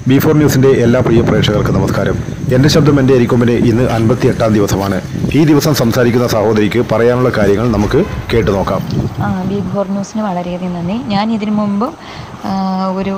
B four ന്യൂസിന്റെ എല്ലാ പ്രിയ പ്രേക്ഷകർക്കും നമസ്കാരം എന്റെ ശബ്ദം എന്റെ അരിക്കൊമ്പന് ഇന്ന് അൻപത്തി എട്ടാം ദിവസമാണ് ഈ ദിവസം സംസാരിക്കുന്ന സഹോദരിക്ക് പറയാനുള്ള കാര്യങ്ങൾ നമുക്ക് കേട്ടു നോക്കാം ആ ബിഗ് ഫോർ ന്യൂസിന് വളരെയധികം നന്ദി ഞാൻ ഇതിനു മുമ്പ് ആ, ഒരു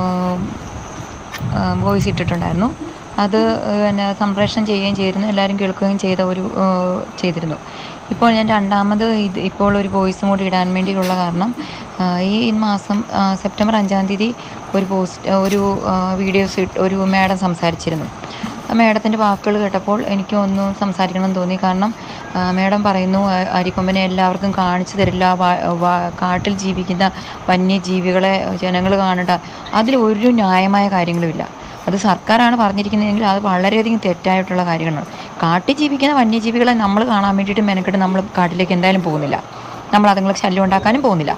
വോയിസ് ഇട്ടിട്ടുണ്ടായിരുന്നു അത് പിന്നെ സംപ്രേഷണം ചെയ്യുകയും ചെയ്തിരുന്നു എല്ലാവരും കേൾക്കുകയും ചെയ്ത ഒരു ആ, ചെയ്തിരുന്നു ഇപ്പോൾ ഞാൻ രണ്ടാമത് ഇത് ഇപ്പോൾ ഒരു വോയിസും കൂടി ഇടാൻ വേണ്ടിയുള്ള കാരണം ആ, ഈ മാസം ആ, സെപ്റ്റംബർ അഞ്ചാം തീയതി ഒരു പോസ്റ്റ് ഒരു ആ, വീഡിയോസ് ഇട്ട് ഒരു മാഡം സംസാരിച്ചിരുന്നു ആ മേഡത്തിൻ്റെ വാക്കുകൾ കേട്ടപ്പോൾ എനിക്ക് ഒന്ന് സംസാരിക്കണമെന്ന് തോന്നി കാരണം ആ, മേഡം പറയുന്നു ആ, അരിക്കൊമ്പനെ എല്ലാവർക്കും കാണിച്ചു തരില്ല വ- വ- കാട്ടിൽ ജീവിക്കുന്ന വന്യജീവികളെ ജനങ്ങൾ കാണണ്ട അതിൽ ഒരു ന്യായമായ കാര്യങ്ങളുമില്ല അത് സർക്കാരാണ് പറഞ്ഞിരിക്കുന്നതെങ്കിൽ അത് വളരെയധികം തെറ്റായിട്ടുള്ള കാര്യങ്ങളാണ് കാട്ടിൽ ജീവിക്കുന്ന വന്യജീവികളെ നമ്മൾ കാണാൻ വേണ്ടിയിട്ട് മെനക്കെട്ട് നമ്മൾ കാട്ടിലേക്ക് എന്തായാലും പോകുന്നില്ല നമ്മൾ അതുങ്ങൾക്ക് ശല്യം ഉണ്ടാക്കാനും പോകുന്നില്ല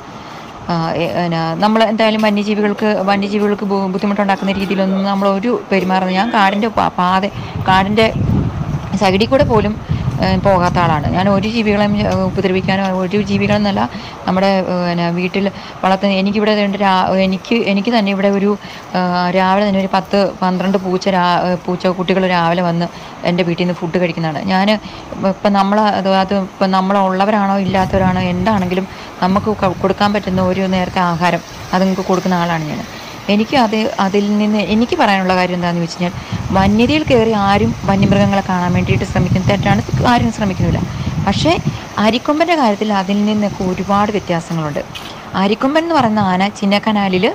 നമ്മൾ എന്തായാലും വന്യജീവികൾക്ക് വന്യജീവികൾക്ക് ബു- ബുദ്ധിമുട്ടുണ്ടാക്കുന്ന രീതിയിലൊന്നും നമ്മൾ ഒരു പെരുമാറുന്നത് ഞാൻ കാടിൻ്റെ പാ- പാത കാടിൻ്റെ സൈഡിൽ കൂടെ പോലും ഏഹ്, പോകാത്ത ആളാണ് ഞാൻ ഒരു ജീവികളെയും ഏഹ്, ഉപദ്രവിക്കാനോ ഒരു ജീവികളെന്നല്ല നമ്മുടെ ഏഹ്, പിന്നെ വീട്ടിൽ വളർത്തുന്ന എനിക്കിവിടെ രണ്ട് രാ എനിക്ക് എനിക്ക് തന്നെ ഇവിടെ ഒരു ഏഹ്, രാവിലെ തന്നെ ഒരു പത്ത് പന്ത്രണ്ട് പൂച്ച രാ ഏഹ്, പൂച്ച കുട്ടികൾ രാവിലെ വന്ന് എൻ്റെ വീട്ടിൽ നിന്ന് ഫുഡ് കഴിക്കുന്നതാണ് ഞാൻ ഇപ്പം നമ്മൾ അത് അത് ഇപ്പം നമ്മളുള്ളവരാണോ ഇല്ലാത്തവരാണോ എന്താണെങ്കിലും നമുക്ക് ക- കൊടുക്കാൻ പറ്റുന്ന ഒരു നേരത്തെ ആഹാരം അത് നിങ്ങൾക്ക് കൊടുക്കുന്ന ആളാണ് ഞാൻ എനിക്ക് അത് അതിൽ നിന്ന് എനിക്ക് പറയാനുള്ള കാര്യം എന്താണെന്ന് വെച്ച് കഴിഞ്ഞാൽ വന്യതയിൽ കയറി ആരും വന്യമൃഗങ്ങളെ കാണാൻ വേണ്ടിയിട്ട് ശ്രമിക്കുന്ന തെറ്റാണ് ആരും ശ്രമിക്കുന്നില്ല പക്ഷേ അരിക്കൊമ്പൻ്റെ കാര്യത്തിൽ അതിൽ നിന്നൊക്കെ ഒരുപാട് വ്യത്യാസങ്ങളുണ്ട് അരിക്കൊമ്പൻ എന്ന് പറയുന്ന ആന ചിന്നക്കനാലിൽ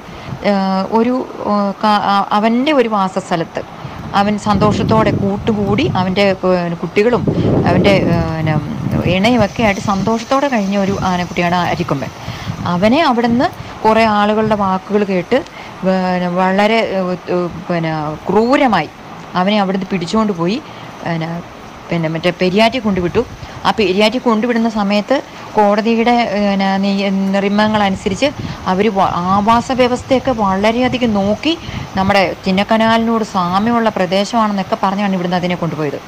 ഒരു ഏഹ്, കാ- ആ- അവൻ്റെ ഒരു വാസസ്ഥലത്ത് അവൻ സന്തോഷത്തോടെ കൂട്ടുകൂടി അവൻ്റെ ഏഹ്, കുട്ടികളും അവൻ്റെ ഏഹ്, പിന്നെ ഇണയുമൊക്കെ ആയിട്ട് സന്തോഷത്തോടെ കഴിഞ്ഞ ഒരു ആനക്കുട്ടിയാണ് അരിക്കൊമ്പൻ അവനെ അവിടുന്ന് കുറേ ആളുകളുടെ വാക്കുകൾ കേട്ട് പിന്നെ വളരെ ഏഹ്, ഏഹ്, പിന്നെ ക്രൂരമായി അവനെ അവിടുന്ന് പിടിച്ചുകൊണ്ട് പോയി പിന്നെ പിന്നെ മറ്റേ പെരിയാറ്റി കൊണ്ടുവിട്ടു ആ പെരിയാറ്റി കൊണ്ടുവിടുന്ന സമയത്ത് കോടതിയുടെ പിന്നെ നിയ- നിയമങ്ങളനുസരിച്ച് അവർ ആവാസ വ്യവസ്ഥയൊക്കെ വളരെയധികം നോക്കി നമ്മുടെ ചിന്നക്കനാലിനോട് സാമ്യമുള്ള പ്രദേശമാണെന്നൊക്കെ പറഞ്ഞാണ് ഇവിടുന്ന് അതിനെ കൊണ്ടുപോയത്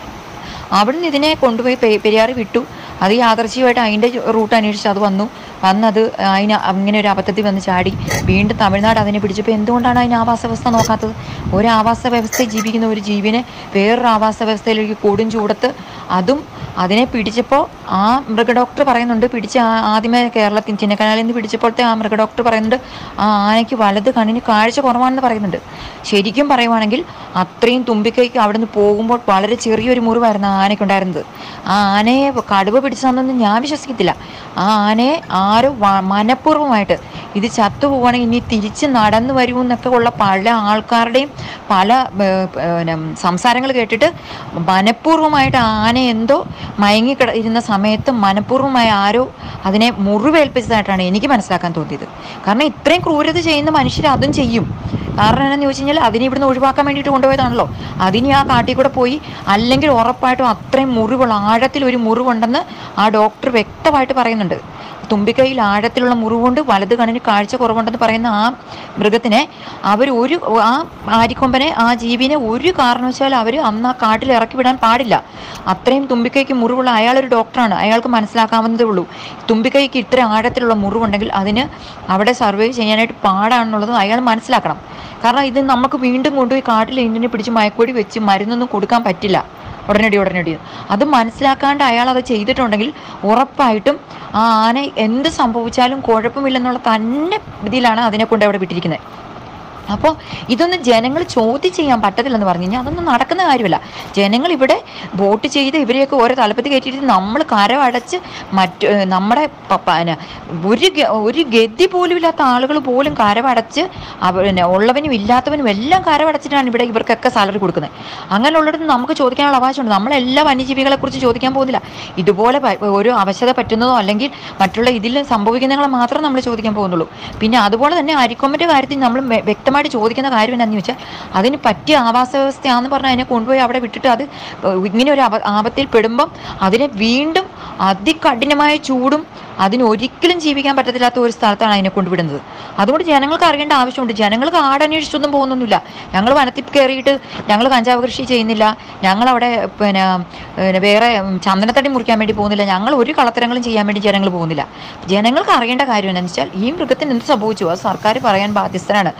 അവിടുന്ന് ഇതിനെ കൊണ്ടുപോയി പെ- പെരിയാറ് വിട്ടു അത് യാദർച്ഛികമായിട്ട് അതിൻ്റെ റൂട്ട് അന്വേഷിച്ച് അത് വന്നു വന്നത് അതിന് അങ്ങനെ ഒരു അബദ്ധത്തിൽ വന്ന് ചാടി വീണ്ടും തമിഴ്നാട് അതിനെ പിടിച്ചപ്പോൾ എന്തുകൊണ്ടാണ് അതിന് ആവാസ വ്യവസ്ഥ നോക്കാത്തത് ഒരു ആവാസ വ്യവസ്ഥയിൽ ജീവിക്കുന്ന ഒരു ജീവനെ വേറൊരു ആവാസ വ്യവസ്ഥയിലേക്ക് കൊടും ചൂടത്ത് അതും അതിനെ പിടിച്ചപ്പോൾ ആ മൃഗ ഡോക്ടർ പറയുന്നുണ്ട് പിടിച്ച ആ- ആദ്യമേ കേരളത്തിൽ ചിന്നക്കനാലിൽ നിന്ന് പിടിച്ചപ്പോഴത്തെ ആ മൃഗ ഡോക്ടർ പറയുന്നുണ്ട് ആ ആനയ്ക്ക് വലത് കണ്ണിന് കാഴ്ച കുറവാണെന്ന് പറയുന്നുണ്ട് ശരിക്കും പറയുവാണെങ്കിൽ അത്രയും തുമ്പിക്കൈക്ക് അവിടെ നിന്ന് പോകുമ്പോൾ വളരെ ചെറിയൊരു മുറിവായിരുന്നു ആ ആനയ്ക്കുണ്ടായിരുന്നത് ആ ആനയെ കടുവ പിടിച്ചതെന്നൊന്നും ഞാൻ വിശ്വസിക്കത്തില്ല ആ ആനയെ ആരോ വ- മനഃപൂർവ്വമായിട്ട് ഇത് ചത്തുപോവുകയാണെങ്കിൽ ഇനി തിരിച്ച് നടന്നു വരൂ എന്നൊക്കെ ഉള്ള പല ആൾക്കാരുടെയും പല ഏർ, പിന്നെ സംസാരങ്ങൾ കേട്ടിട്ട് മനഃപൂർവ്വമായിട്ട് ആ ആന എന്തോ മയങ്ങി കിട ഇരുന്ന സമയത്ത് മനഃപൂർവ്വമായി ആരോ അതിനെ മുറിവേൽപ്പിച്ചതായിട്ടാണ് എനിക്ക് മനസ്സിലാക്കാൻ തോന്നിയത് കാരണം ഇത്രയും ക്രൂരത ചെയ്യുന്ന മനുഷ്യർ അതും ചെയ്യും കാരണം എന്നാന്ന് ചോദിച്ചു കഴിഞ്ഞാൽ അതിനെ ഇവിടുന്ന് ഒഴിവാക്കാൻ വേണ്ടിയിട്ട് കൊണ്ടുപോയതാണല്ലോ അതിന് ആ കാട്ടിൽ കൂടെ പോയി അല്ലെങ്കിൽ ഉറപ്പായിട്ടും അത്രയും മുറിവുള്ള ആഴത്തിൽ ഒരു മുറിവുണ്ടെന്ന് ആ ഡോക്ടർ വ്യക്തമായിട്ട് പറയുന്നുണ്ട് തുമ്പിക്കൈയിൽ ആഴത്തിലുള്ള മുറിവുകൊണ്ട് വലത് കണ്ണിന് കാഴ്ച കുറവുണ്ടെന്ന് പറയുന്ന ആ മൃഗത്തിനെ അവർ ഒരു ആ ആരിക്കൊമ്പനെ ആ ജീവിനെ ഒരു കാരണവശാലും അവർ അന്ന് ആ കാട്ടിൽ ഇറക്കി വിടാൻ പാടില്ല അത്രയും തുമ്പിക്കൈക്ക് മുറിവുള്ള അയാളൊരു ഡോക്ടറാണ് അയാൾക്ക് മനസ്സിലാക്കാവുന്നതേ ഉള്ളൂ തുമ്പിക്കൈക്ക് ഇത്ര ആഴത്തിലുള്ള മുറിവുണ്ടെങ്കിൽ അതിന് അവിടെ സർവൈവ് ചെയ്യാനായിട്ട് പാടാണെന്നുള്ളത് അയാൾ മനസ്സിലാക്കണം കാരണം ഇത് നമുക്ക് വീണ്ടും കൊണ്ടുപോയി കാട്ടിൽ ഇതിനെ പിടിച്ച് മയക്കുവടി വെച്ച് മരുന്നൊന്നും കൊടുക്കാൻ പറ്റില്ല ഉടനടി ഉടനടി അത് മനസ്സിലാക്കാണ്ട് അയാൾ അത് ചെയ്തിട്ടുണ്ടെങ്കിൽ ഉറപ്പായിട്ടും ആ ആന എന്ത് സംഭവിച്ചാലും കുഴപ്പമില്ലെന്നുള്ള തന്നെ ഇതിലാണ് അതിനെ കൊണ്ട് അവിടെ വിട്ടിരിക്കുന്നത് അപ്പോൾ ഇതൊന്നും ജനങ്ങൾ ചോദ്യം ചെയ്യാൻ പറ്റത്തില്ലെന്ന് പറഞ്ഞു കഴിഞ്ഞാൽ അതൊന്നും നടക്കുന്ന കാര്യമല്ല ജനങ്ങൾ ഇവിടെ വോട്ട് ചെയ്ത് ഇവരെയൊക്കെ ഓരോ തലപ്പത്തി കയറ്റിയിട്ട് നമ്മൾ കരമടച്ച് മറ്റ് ഏഹ് നമ്മുടെ പ- പ- ന- ഒരു ഗ- ഒരു ഗതി പോലും ഇല്ലാത്ത ആളുകൾ പോലും കരമടച്ച് അവ പിന്നെ ഉള്ളവനും ഇല്ലാത്തവനും എല്ലാം കരമടച്ചിട്ടാണ് ഇവിടെ ഇവർക്കൊക്കെ സാലറി കൊടുക്കുന്നത് അങ്ങനെയുള്ളിടത്ത് നമുക്ക് ചോദിക്കാനുള്ള അവകാശമുണ്ട് നമ്മളെല്ലാ വന്യജീവികളെ കുറിച്ച് ചോദിക്കാൻ പോകുന്നില്ല ഇതുപോലെ പ- ഒരു അവശത പറ്റുന്നതോ അല്ലെങ്കിൽ മറ്റുള്ള ഇതിൽ സംഭവിക്കുന്നതിനെ മാത്രം നമ്മൾ ചോദിക്കാൻ പോകുന്നുള്ളൂ പിന്നെ അതുപോലെ തന്നെ അരിക്കൊമ്പൻ്റെ കാര്യത്തിൽ നമ്മൾ വ്യ- വ്യക്തമായിട്ട് ചോദിക്കുന്ന കാര്യം എന്താണെന്ന് വെച്ചാൽ അതിന് പറ്റിയ ആവാസ വ്യവസ്ഥയാണെന്ന് പറഞ്ഞാൽ അതിനെ കൊണ്ടുപോയി അവിടെ വിട്ടിട്ട് അത് ഇങ്ങനെ ഒരു അപ- ആപത്തിൽ പെടുമ്പം അതിനെ വീണ്ടും അതികഠിനമായ ചൂടും അതിന് ഒരിക്കലും ജീവിക്കാൻ പറ്റത്തില്ലാത്ത ഒരു സ്ഥലത്താണ് അതിനെ കൊണ്ടുവിടുന്നത് അതുകൊണ്ട് ജനങ്ങൾക്ക് അറിയേണ്ട ആവശ്യമുണ്ട് ജനങ്ങൾക്ക് ആടന്വേഷിച്ചൊന്നും പോകുന്നൊന്നുമില്ല ഞങ്ങൾ വനത്തിൽ കയറിയിട്ട് ഞങ്ങൾ കഞ്ചാവ് കൃഷി ചെയ്യുന്നില്ല ഞങ്ങളവിടെ പിന്നെ പിന്നെ വേറെ ഉം, ചന്ദനത്തടി മുറിക്കാൻ വേണ്ടി പോകുന്നില്ല ഞങ്ങൾ ഒരു കളത്തരങ്ങളും ചെയ്യാൻ വേണ്ടി ജനങ്ങൾ പോകുന്നില്ല ജനങ്ങൾക്ക് അറിയേണ്ട കാര്യം എന്താണെന്ന് വെച്ചാൽ ഈ മൃഗത്തിന് എന്ത് സംഭവിച്ചു അത് സർക്കാർ പറയാൻ ബാധ്യസ്ഥനാണ് ഇതിന്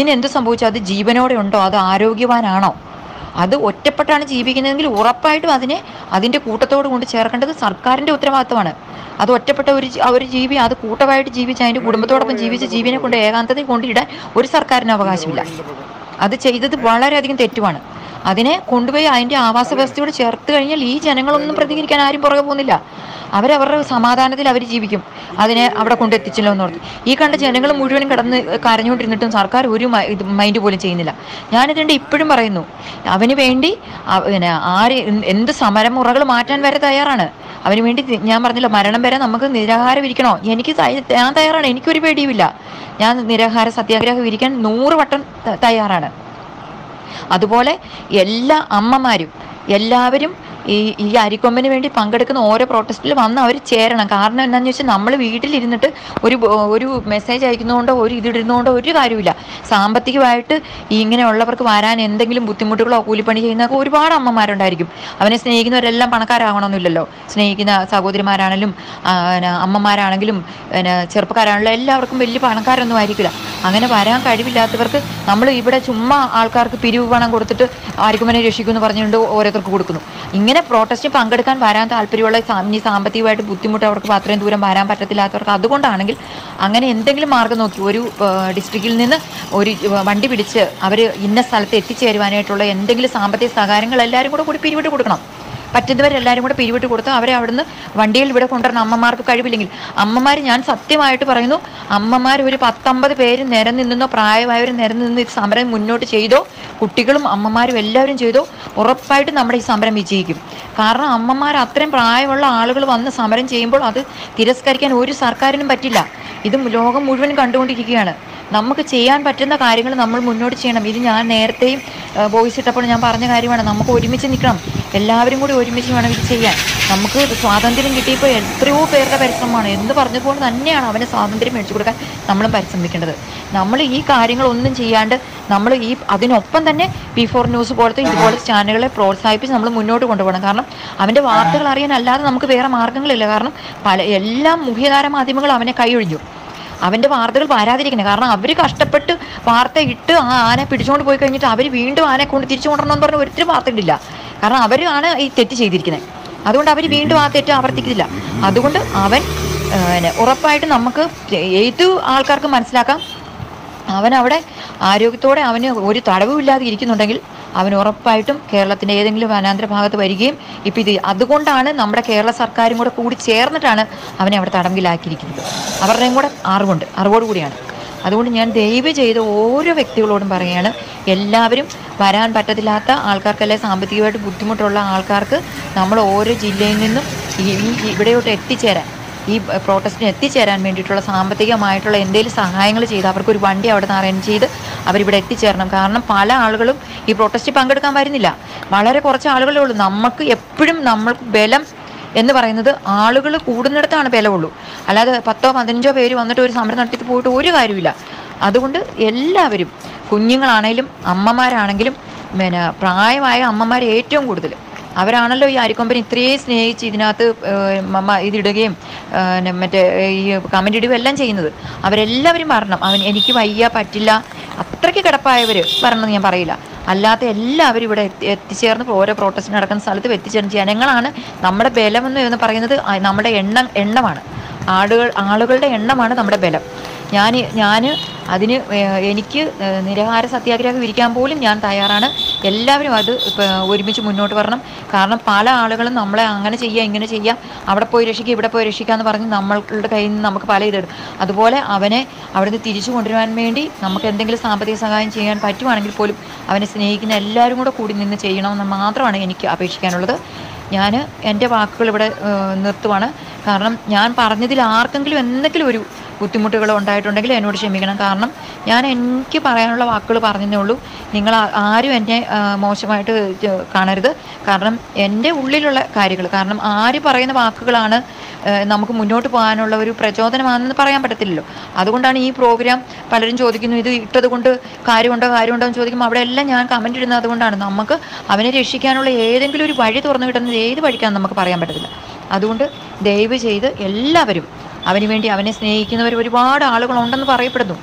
ഇതിന് എന്ത് സംഭവിച്ചു അത് ജീവനോടെ ഉണ്ടോ അത് ആരോഗ്യവാനാണോ അത് ഒറ്റപ്പെട്ടാണ് ജീവിക്കുന്നതെങ്കിൽ ഉറപ്പായിട്ടും അതിനെ അതിൻ്റെ കൂട്ടത്തോട് കൊണ്ട് ചേർക്കേണ്ടത് സർക്കാരിൻ്റെ ഉത്തരവാദിത്തമാണ് അത് ഒറ്റപ്പെട്ട ഒരു ജി- ആ ഒരു ജീവി അത് കൂട്ടമായിട്ട് ജീവിച്ച് അതിൻ്റെ കുടുംബത്തോടൊപ്പം ജീവിച്ച ജീവിനെ കൊണ്ട് ഏകാന്തതയിൽ കൊണ്ടിടാൻ ഒരു സർക്കാരിന് അവകാശമില്ല അത് ചെയ്തത് വളരെയധികം തെറ്റുമാണ് അതിനെ കൊണ്ടുപോയി അതിൻ്റെ ആവാസ വ്യവസ്ഥയോട് ചേർത്ത് കഴിഞ്ഞാൽ ഈ ജനങ്ങളൊന്നും പ്രതികരിക്കാൻ ആരും പുറകെ പോകുന്നില്ല അവരവരുടെ സമാധാനത്തിൽ അവർ ജീവിക്കും അതിനെ അവിടെ കൊണ്ടെത്തിച്ചല്ലോ എന്ന് ഓർത്ത് ഈ കണ്ട ജനങ്ങൾ മുഴുവനും കിടന്ന് കരഞ്ഞുകൊണ്ടിരുന്നിട്ടും സർക്കാർ ഒരു മ- ഇത് മൈൻഡ് പോലും ചെയ്യുന്നില്ല ഞാനിതുകൊണ്ട് ഇപ്പോഴും പറയുന്നു അവന് വേണ്ടി അ- പിന്നെ ആര് എന്ത് സമരമുറകൾ മാറ്റാൻ വരെ തയ്യാറാണ് അവന് വേണ്ടി തി- ഞാൻ പറഞ്ഞില്ല മരണം വരെ നമുക്ക് നിരാഹാരം ഇരിക്കണോ എനിക്ക് തയ്യ- ഞാൻ തയ്യാറാണ് എനിക്കൊരു പേടിയുമില്ല ഞാൻ നിരാഹാര സത്യാഗ്രഹം ഇരിക്കാൻ നൂറ് വട്ടം ത- തയ്യാറാണ് അതുപോലെ എല്ലാ അമ്മമാരും എല്ലാവരും ഈ ഈ അരിക്കൊമ്പന് വേണ്ടി പങ്കെടുക്കുന്ന ഓരോ പ്രൊട്ടസ്റ്റിൽ വന്ന് അവർ ചേരണം കാരണം എന്താണെന്ന് വെച്ചാൽ നമ്മൾ വീട്ടിലിരുന്നിട്ട് ഒരു ബ- ഒരു മെസ്സേജ് അയക്കുന്നതുകൊണ്ടോ ഒരു ഇതിടുന്നതുകൊണ്ടോ ഒരു കാര്യമില്ല സാമ്പത്തികമായിട്ട് ഈ ഇങ്ങനെയുള്ളവർക്ക് വരാൻ എന്തെങ്കിലും ബുദ്ധിമുട്ടുകളോ കൂലിപ്പണി ചെയ്യുന്നതൊക്കെ ഒരുപാട് അമ്മമാരുണ്ടായിരിക്കും അവനെ സ്നേഹിക്കുന്നവരെല്ലാം പണക്കാരാകണമെന്നില്ലല്ലോ സ്നേഹിക്കുന്ന സഹോദരിമാരാണെങ്കിലും ആ, പിന്നെ അമ്മമാരാണെങ്കിലും പിന്നെ ചെറുപ്പക്കാരാണെങ്കിലും എല്ലാവർക്കും വലിയ പണക്കാരൊന്നും ആയിരിക്കില്ല അങ്ങനെ വരാൻ കഴിവില്ലാത്തവർക്ക് നമ്മൾ ഇവിടെ ചുമ്മാ ആൾക്കാർക്ക് പിരിവ് പണം കൊടുത്തിട്ട് ആർക്കുമനെ രക്ഷിക്കുമെന്ന് പറഞ്ഞുകൊണ്ട് ഓരോരുത്തർക്ക് കൊടുക്കുന്നു ഇങ്ങനെ പ്രോട്ടസ്റ്റിൽ പങ്കെടുക്കാൻ വരാൻ താല്പര്യമുള്ള സാ- ഇനി സാമ്പത്തികമായിട്ട് ബുദ്ധിമുട്ട് അവർക്ക് അത്രയും ദൂരം വരാൻ പറ്റത്തില്ലാത്തവർക്ക് അതുകൊണ്ടാണെങ്കിൽ അങ്ങനെ എന്തെങ്കിലും മാർഗം നോക്കി ഒരു ഡിസ്ട്രിക്റ്റിൽ നിന്ന് ഒരു വണ്ടി പിടിച്ച് അവർ ഇന്ന സ്ഥലത്ത് എത്തിച്ചേരുവാനായിട്ടുള്ള എന്തെങ്കിലും സാമ്പത്തിക സഹകാരങ്ങൾ എല്ലാവരും കൂടെ കൂടി പിരിവിട്ട് കൊടുക്കണം പറ്റുന്നവരെല്ലാവരും കൂടെ പിരിവിട്ട് കൊടുത്ത് അവരെ അവിടുന്ന് വണ്ടിയിൽ ഇവിടെ കൊണ്ടുവരണം അമ്മമാർക്ക് കഴിവില്ലെങ്കിൽ അമ്മമാർ ഞാൻ സത്യമായിട്ട് പറയുന്നു അമ്മമാർ ഒരു പത്തമ്പത് പേര് നിരം നിന്നോ പ്രായമായവർ നിരം നിന്ന് ഈ സമരം മുന്നോട്ട് ചെയ്തോ കുട്ടികളും അമ്മമാരും എല്ലാവരും ചെയ്തോ ഉറപ്പായിട്ടും നമ്മുടെ ഈ സമരം വിജയിക്കും കാരണം അമ്മമാർ അത്രയും പ്രായമുള്ള ആളുകൾ വന്ന് സമരം ചെയ്യുമ്പോൾ അത് തിരസ്കരിക്കാൻ ഒരു സർക്കാരിനും പറ്റില്ല ഇത് ലോകം മുഴുവൻ കണ്ടുകൊണ്ടിരിക്കുകയാണ് നമുക്ക് ചെയ്യാൻ പറ്റുന്ന കാര്യങ്ങൾ നമ്മൾ മുന്നോട്ട് ചെയ്യണം ഇത് ഞാൻ നേരത്തെയും വോയിസ് ഇട്ടപ്പോൾ ഞാൻ പറഞ്ഞ കാര്യമാണ് നമുക്ക് ഒരുമിച്ച് നിൽക്കണം എല്ലാവരും കൂടി ഒരുമിച്ച് വേണം ഇത് ചെയ്യാൻ നമുക്ക് സ്വാതന്ത്ര്യം കിട്ടിയപ്പോൾ എത്രയോ പേരുടെ പരിശ്രമമാണ് എന്ന് പറഞ്ഞതുപോലെ തന്നെയാണ് അവന് സ്വാതന്ത്ര്യം മേടിച്ചു കൊടുക്കാൻ നമ്മളും പരിശ്രമിക്കേണ്ടത് നമ്മൾ ഈ കാര്യങ്ങളൊന്നും ചെയ്യാണ്ട് നമ്മൾ ഈ അതിനൊപ്പം തന്നെ പി ഫോർ ന്യൂസ് പോലത്തെ ഇതുപോലത്തെ ചാനലുകളെ പ്രോത്സാഹിപ്പിച്ച് നമ്മൾ മുന്നോട്ട് കൊണ്ടുപോകണം കാരണം അവൻ്റെ വാർത്തകൾ അറിയാൻ അല്ലാതെ നമുക്ക് വേറെ മാർഗ്ഗങ്ങളില്ല കാരണം പല എല്ലാ മുഖ്യധാര മാധ്യമങ്ങളും അവനെ കൈയൊഴിഞ്ഞു അവൻ്റെ വാർത്തകൾ വരാതിരിക്കണം കാരണം അവർ കഷ്ടപ്പെട്ട് വാർത്ത ഇട്ട് ആ ആനെ പിടിച്ചുകൊണ്ട് പോയി കഴിഞ്ഞിട്ട് അവർ വീണ്ടും ആനെ കൊണ്ട് തിരിച്ചു കൊണ്ടുവരണമെന്ന് പറഞ്ഞ ഒരിക്കലും വാർത്ത ഇടില്ല കാരണം അവരാണ് ഈ തെറ്റ് ചെയ്തിരിക്കുന്നത് അതുകൊണ്ട് അവർ വീണ്ടും ആ തെറ്റ് ആവർത്തിക്കില്ല അതുകൊണ്ട് അവൻ ആ, പിന്നെ ഉറപ്പായിട്ടും നമുക്ക് ഏത് ആൾക്കാർക്കും മനസ്സിലാക്കാം അവൻ അവിടെ ആരോഗ്യത്തോടെ അവന് ഒരു തടവുമില്ലാതെ ഇരിക്കുന്നുണ്ടെങ്കിൽ അവൻ ഉറപ്പായിട്ടും കേരളത്തിൻ്റെ ഏതെങ്കിലും വനാന്തര ഭാഗത്ത് വരികയും ഇപ്പം ഇത് അതുകൊണ്ടാണ് നമ്മുടെ കേരള സർക്കാരും കൂടെ കൂടി ചേർന്നിട്ടാണ് അവനെ അവിടെ തടങ്കിലാക്കിയിരിക്കുന്നത് അവരുടെയും കൂടെ അറിവുണ്ട് അറിവോട് കൂടിയാണ് അതുകൊണ്ട് ഞാൻ ദയവ് ചെയ്ത് ഓരോ വ്യക്തികളോടും പറയുകയാണ് എല്ലാവരും വരാൻ പറ്റത്തില്ലാത്ത ആൾക്കാർക്കല്ലേ സാമ്പത്തികമായിട്ട് ബുദ്ധിമുട്ടുള്ള ആൾക്കാർക്ക് നമ്മൾ ഓരോ ജില്ലയിൽ നിന്നും ഈ ഈ ഇവിടെയോട്ട് എത്തിച്ചേരാൻ ഈ പ്രോട്ടസ്റ്റിന് എത്തിച്ചേരാൻ വേണ്ടിയിട്ടുള്ള സാമ്പത്തികമായിട്ടുള്ള എന്തെങ്കിലും സഹായങ്ങൾ ചെയ്ത് അവർക്ക് ഒരു വണ്ടി അവിടെ നിന്ന് അറേഞ്ച് ചെയ്ത് അവരിവിടെ എത്തിച്ചേരണം കാരണം പല ആളുകളും ഈ പ്രൊട്ടസ്റ്റിൽ പങ്കെടുക്കാൻ വരുന്നില്ല വളരെ കുറച്ച് ആളുകളേ ഉള്ളൂ നമുക്ക് എപ്പോഴും നമ്മൾക്ക് ബലം എന്ന് പറയുന്നത് ആളുകൾ കൂടുന്നിടത്താണ് ബലമുള്ളൂ അല്ലാതെ പത്തോ പതിനഞ്ചോ പേര് വന്നിട്ട് ഒരു സമരം നടത്തിയിട്ട് പോയിട്ട് ഒരു കാര്യമില്ല അതുകൊണ്ട് എല്ലാവരും കുഞ്ഞുങ്ങളാണേലും അമ്മമാരാണെങ്കിലും പിന്നെ പ്രായമായ അമ്മമാർ ഏറ്റവും കൂടുതൽ അവരാണല്ലോ ഈ അരിക്കൊമ്പൻ ഇത്രയും സ്നേഹിച്ച് ഇതിനകത്ത് ഏഹ്, മമ്മ ഇതിടുകയും ഏഹ്, നെ- മറ്റേ ഈ കമൻ്റ് ഇടുകയും എല്ലാം ചെയ്യുന്നത് അവരെല്ലാവരും വരണം അവൻ എനിക്ക് വയ്യ പറ്റില്ല അത്രയ്ക്ക് കിടപ്പായവർ വരണമെന്ന് ഞാൻ പറയില്ല അല്ലാത്ത എല്ലാവരും ഇവിടെ എത്തി എത്തിച്ചേർന്ന് ഓരോ പ്രോട്ടസ്റ്റ് നടക്കുന്ന സ്ഥലത്ത് എത്തിച്ചേർന്ന് ജനങ്ങളാണ് നമ്മുടെ ബലമെന്ന് എന്ന് പറയുന്നത് ആ നമ്മുടെ എണ്ണം എണ്ണമാണ് ആളുകൾ ആളുകളുടെ എണ്ണമാണ് നമ്മുടെ ബലം ഞാൻ ഞാൻ അതിന് ഏഹ്, എനിക്ക് ഏഹ്, നിരാഹാര സത്യാഗ്രഹം ഇരിക്കാൻ പോലും ഞാൻ തയ്യാറാണ് എല്ലാവരും അത് ഇപ്പം ഒരുമിച്ച് മുന്നോട്ട് വരണം കാരണം പല ആളുകളും നമ്മളെ അങ്ങനെ ചെയ്യുക ഇങ്ങനെ ചെയ്യുക അവിടെ പോയി രക്ഷിക്കുക ഇവിടെ പോയി രക്ഷിക്കുക എന്ന് പറഞ്ഞ് നമ്മളുടെ കയ്യിൽ നിന്ന് നമുക്ക് പല ഇതെടുക്കും അതുപോലെ അവനെ അവിടുന്ന് തിരിച്ചു കൊണ്ടുവരാൻ വേണ്ടി നമുക്ക് എന്തെങ്കിലും സാമ്പത്തിക സഹായം ചെയ്യാൻ പറ്റുവാണെങ്കിൽ പോലും അവനെ സ്നേഹിക്കുന്ന എല്ലാവരും കൂടെ കൂടി നിന്ന് ചെയ്യണമെന്ന് മാത്രമാണ് എനിക്ക് അപേക്ഷിക്കാനുള്ളത് ഞാൻ എൻ്റെ വാക്കുകൾ ഇവിടെ ഏഹ്, നിർത്തുവാണ് കാരണം ഞാൻ പറഞ്ഞതിൽ ആർക്കെങ്കിലും എന്തെങ്കിലും ഒരു ബുദ്ധിമുട്ടുകൾ ഉണ്ടായിട്ടുണ്ടെങ്കിൽ എന്നോട് ക്ഷമിക്കണം കാരണം ഞാൻ എനിക്ക് പറയാനുള്ള വാക്കുകൾ പറഞ്ഞതേ ഉള്ളൂ നിങ്ങൾ ആ- ആരും എന്നെ ആ, മോശമായിട്ട് ചെ- കാണരുത് കാരണം എൻ്റെ ഉള്ളിലുള്ള കാര്യങ്ങൾ കാരണം ആര് പറയുന്ന വാക്കുകളാണ് ആ, നമുക്ക് മുന്നോട്ട് പോകാനുള്ള ഒരു പ്രചോദനമാണെന്ന് പറയാൻ പറ്റത്തില്ലല്ലോ അതുകൊണ്ടാണ് ഈ പ്രോഗ്രാം പലരും ചോദിക്കുന്നു ഇത് ഇട്ടത് കൊണ്ട് കാര്യമുണ്ടോ കാര്യമുണ്ടോ എന്ന് ചോദിക്കുമ്പോൾ അവിടെ എല്ലാം ഞാൻ കമൻറ്റ് ഇടുന്നത് അതുകൊണ്ടാണ് നമുക്ക് അവനെ രക്ഷിക്കാനുള്ള ഏതെങ്കിലും ഒരു വഴി തുറന്നു കിട്ടുന്നത് ഏത് വഴിക്കാണെന്ന് നമുക്ക് പറയാൻ പറ്റത്തില്ല അതുകൊണ്ട് ദയവ് ചെയ്ത് എല്ലാവരും അവന് വേണ്ടി അവനെ സ്നേഹിക്കുന്നവർ ഒരുപാട് ആളുകളുണ്ടെന്ന് പറയപ്പെടുന്നു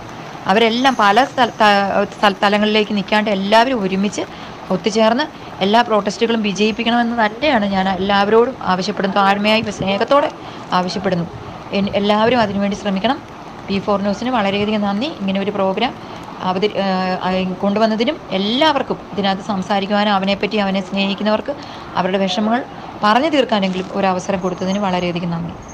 അവരെല്ലാം പല സ്ഥല ത- സ്ഥല- തലങ്ങളിലേക്ക് നിൽക്കാണ്ട് എല്ലാവരും ഒരുമിച്ച് ഒത്തുചേർന്ന് എല്ലാ പ്രൊട്ടസ്റ്റുകളും വിജയിപ്പിക്കണമെന്ന് തന്നെയാണ് ഞാൻ എല്ലാവരോടും ആവശ്യപ്പെടുന്നു താഴ്മയായി സ്നേഹത്തോടെ ആവശ്യപ്പെടുന്നു എൻ- എല്ലാവരും അതിനുവേണ്ടി ശ്രമിക്കണം പി ഫോർ ന്യൂസിന് വളരെയധികം നന്ദി ഇങ്ങനെ ഒരു പ്രോഗ്രാം അവതരി ഏഹ് അഹ് കൊണ്ടുവന്നതിനും എല്ലാവർക്കും ഇതിനകത്ത് സംസാരിക്കുവാനും അവനെപ്പറ്റി അവനെ സ്നേഹിക്കുന്നവർക്ക് അവരുടെ വിഷമങ്ങൾ പറഞ്ഞു തീർക്കാനെങ്കിലും ഒരു അവസരം കൊടുത്തതിന് വളരെയധികം നന്ദി